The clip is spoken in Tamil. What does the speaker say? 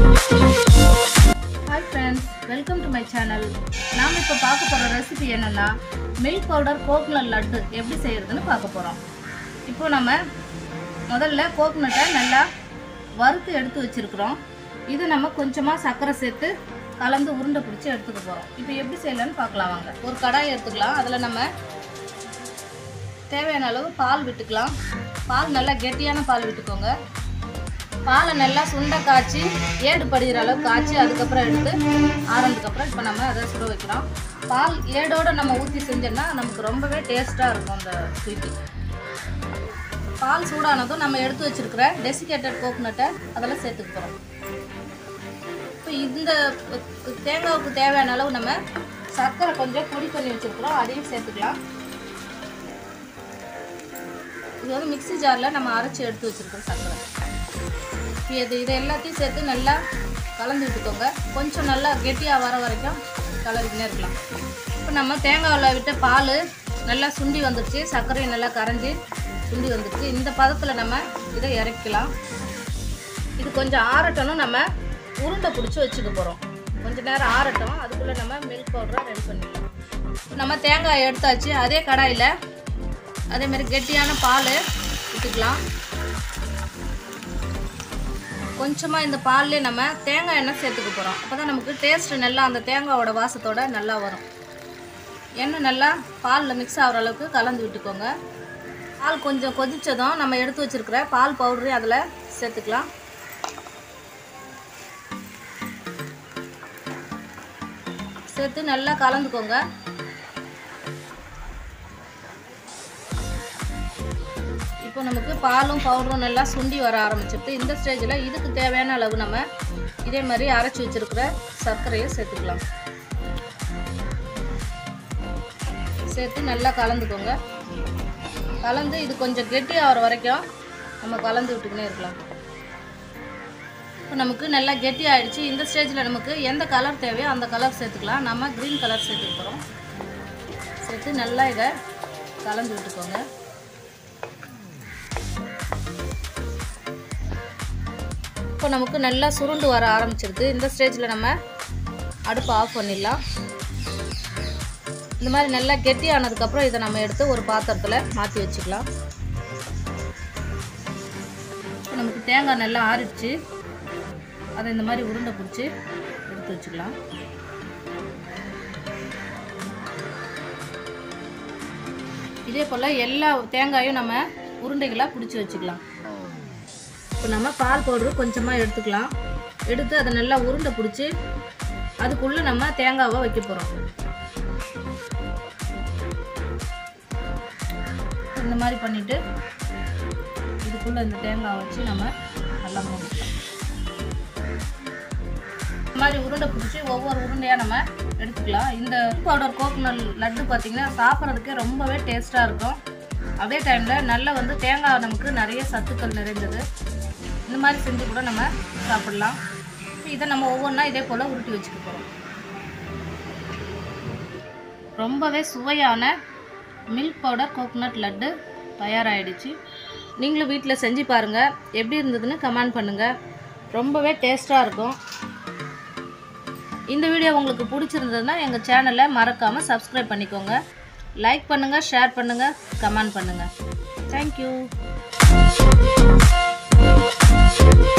hi friends welcome to my channel நாம் இப்போ பார்க்க போகிற ரெசிபி என்னென்னா மில்க் பவுடர் கோக்னட் லட்டு எப்படி செய்கிறதுன்னு பார்க்க போகிறோம் இப்போ நம்ம முதல்ல கோக்னட்டை நல்லா வறுத்து எடுத்து வச்சுருக்குறோம் இது நம்ம கொஞ்சமாக சர்க்கரை சேர்த்து கலந்து உருண்டை பிடிச்சி எடுத்துக்க போகிறோம் இப்போ எப்படி செய்யலான்னு பார்க்கலாம் வாங்க ஒரு கடாய் எடுத்துக்கலாம் அதில் நம்ம தேவையான அளவு பால் விட்டுக்கலாம் பால் நல்லா கெட்டியான பால் விட்டுக்கோங்க பாலை நல்லா சுண்டை காய்ச்சி ஏடு படிகிற அளவுக்கு காய்ச்சி அதுக்கப்புறம் எடுத்து ஆறதுக்கப்புறம் இப்போ நம்ம அதை சுட வைக்கிறோம் பால் ஏடோட நம்ம ஊற்றி செஞ்சோம்னா நமக்கு ரொம்பவே டேஸ்ட்டாக இருக்கும் அந்த ஸ்வீட்டு பால் சூடானதும் நம்ம எடுத்து வச்சிருக்கிற டெசிகேட்டட் கோகனட்டை அதெல்லாம் சேர்த்துக்க போகிறோம் இப்போ இந்த தேங்காவுக்கு தேவையான அளவு நம்ம சர்க்கரை கொஞ்சம் பொடி பண்ணி வச்சுருக்குறோம் அதையும் சேர்த்துக்கலாம் இது வந்து மிக்ஸி ஜாரில் நம்ம அரைச்சி எடுத்து வச்சுருக்கோம் சர்க்கரை இப்போ இது இது எல்லாத்தையும் சேர்த்து நல்லா கலந்து விட்டுக்கோங்க கொஞ்சம் நல்லா கெட்டியாக வர வரைக்கும் கலரிக்கினே இருக்கலாம் இப்போ நம்ம தேங்காயில் விட்ட பால் நல்லா சுண்டி வந்துடுச்சு சர்க்கரையும் நல்லா கரைஞ்சி சுண்டி வந்துடுச்சு இந்த பதத்தில் நம்ம இதை இறக்கலாம் இது கொஞ்சம் ஆறட்டணும் நம்ம உருண்டை பிடிச்சி வச்சுக்க போகிறோம் கொஞ்சம் நேரம் ஆறட்டும் அதுக்குள்ளே நம்ம மில்க் பவுடரை ரெடி பண்ணிக்கலாம் நம்ம தேங்காய் எடுத்தாச்சு அதே கடாயில் அதேமாதிரி கெட்டியான பால் விட்டுக்கலாம் கொஞ்சமாக இந்த பால்லே நம்ம தேங்காய் எண்ணெய் சேர்த்துக்க போகிறோம் அப்போ தான் நமக்கு டேஸ்ட்டு நல்லா அந்த தேங்காயோட வாசத்தோட நல்லா வரும் எண்ணெய் நல்லா பாலில் மிக்ஸ் ஆகிற அளவுக்கு கலந்து விட்டுக்கோங்க பால் கொஞ்சம் கொதித்ததும் நம்ம எடுத்து வச்சுருக்கிற பால் பவுடரையும் அதில் சேர்த்துக்கலாம் சேர்த்து நல்லா கலந்துக்கோங்க இப்போ நமக்கு பாலும் பவுடரும் நல்லா சுண்டி வர ஆரம்பிச்சிட்டு இந்த ஸ்டேஜில் இதுக்கு தேவையான அளவு நம்ம இதே மாதிரி அரைச்சி வச்சுருக்கிற சர்க்கரையை சேர்த்துக்கலாம் சேர்த்து நல்லா கலந்துக்கோங்க கலந்து இது கொஞ்சம் கெட்டி ஆகிற வரைக்கும் நம்ம கலந்து விட்டுக்கினே இருக்கலாம் இப்போ நமக்கு நல்லா கெட்டி ஆயிடுச்சு இந்த ஸ்டேஜில் நமக்கு எந்த கலர் தேவையோ அந்த கலர் சேர்த்துக்கலாம் நம்ம க்ரீன் கலர் சேர்த்துக்க போகிறோம் சேர்த்து நல்லா இதை கலந்து விட்டுக்கோங்க இப்போ நமக்கு நல்லா சுருண்டு வர ஆரம்பிச்சிருது இந்த ஸ்டேஜில் நம்ம அடுப்பை ஆஃப் பண்ணிடலாம் இந்த மாதிரி நல்லா கெட்டி ஆனதுக்கப்புறம் இதை நம்ம எடுத்து ஒரு பாத்திரத்தில் மாற்றி வச்சுக்கலாம் இப்போ நமக்கு தேங்காய் நல்லா ஆறிடுச்சு அதை இந்த மாதிரி உருண்டை பிடிச்சி எடுத்து வச்சுக்கலாம் இதே போல் எல்லா தேங்காயும் நம்ம உருண்டைகளாக பிடிச்சி வச்சுக்கலாம் இப்போ நம்ம பால் பவுடரு கொஞ்சமாக எடுத்துக்கலாம் எடுத்து அதை நல்லா உருண்டை பிடிச்சி அதுக்குள்ளே நம்ம தேங்காவை வைக்க போகிறோம் இந்த மாதிரி பண்ணிவிட்டு இதுக்குள்ளே இந்த தேங்காவை வச்சு நம்ம நல்லா மூடிக்கலாம் இந்த மாதிரி உருண்டை பிடிச்சி ஒவ்வொரு உருண்டையாக நம்ம எடுத்துக்கலாம் இந்த பவுடர் கோகனட் லட்டு பார்த்திங்கன்னா சாப்பிட்றதுக்கே ரொம்பவே டேஸ்ட்டாக இருக்கும் அதே டைமில் நல்லா வந்து தேங்காய் நமக்கு நிறைய சத்துக்கள் நிறைந்தது இந்த மாதிரி செஞ்சு கூட நம்ம சாப்பிடலாம் இதை நம்ம ஒவ்வொன்றா இதே போல் உருட்டி வச்சுக்க போகிறோம் ரொம்பவே சுவையான மில்க் பவுடர் கோகனட் லட்டு தயாராகிடுச்சு நீங்களும் வீட்டில் செஞ்சு பாருங்கள் எப்படி இருந்ததுன்னு கமெண்ட் பண்ணுங்கள் ரொம்பவே டேஸ்ட்டாக இருக்கும் இந்த வீடியோ உங்களுக்கு பிடிச்சிருந்ததுன்னா எங்கள் சேனலை மறக்காமல் சப்ஸ்கிரைப் பண்ணிக்கோங்க லைக் பண்ணுங்கள் ஷேர் பண்ணுங்கள் கமெண்ட் பண்ணுங்கள் தேங்க்யூ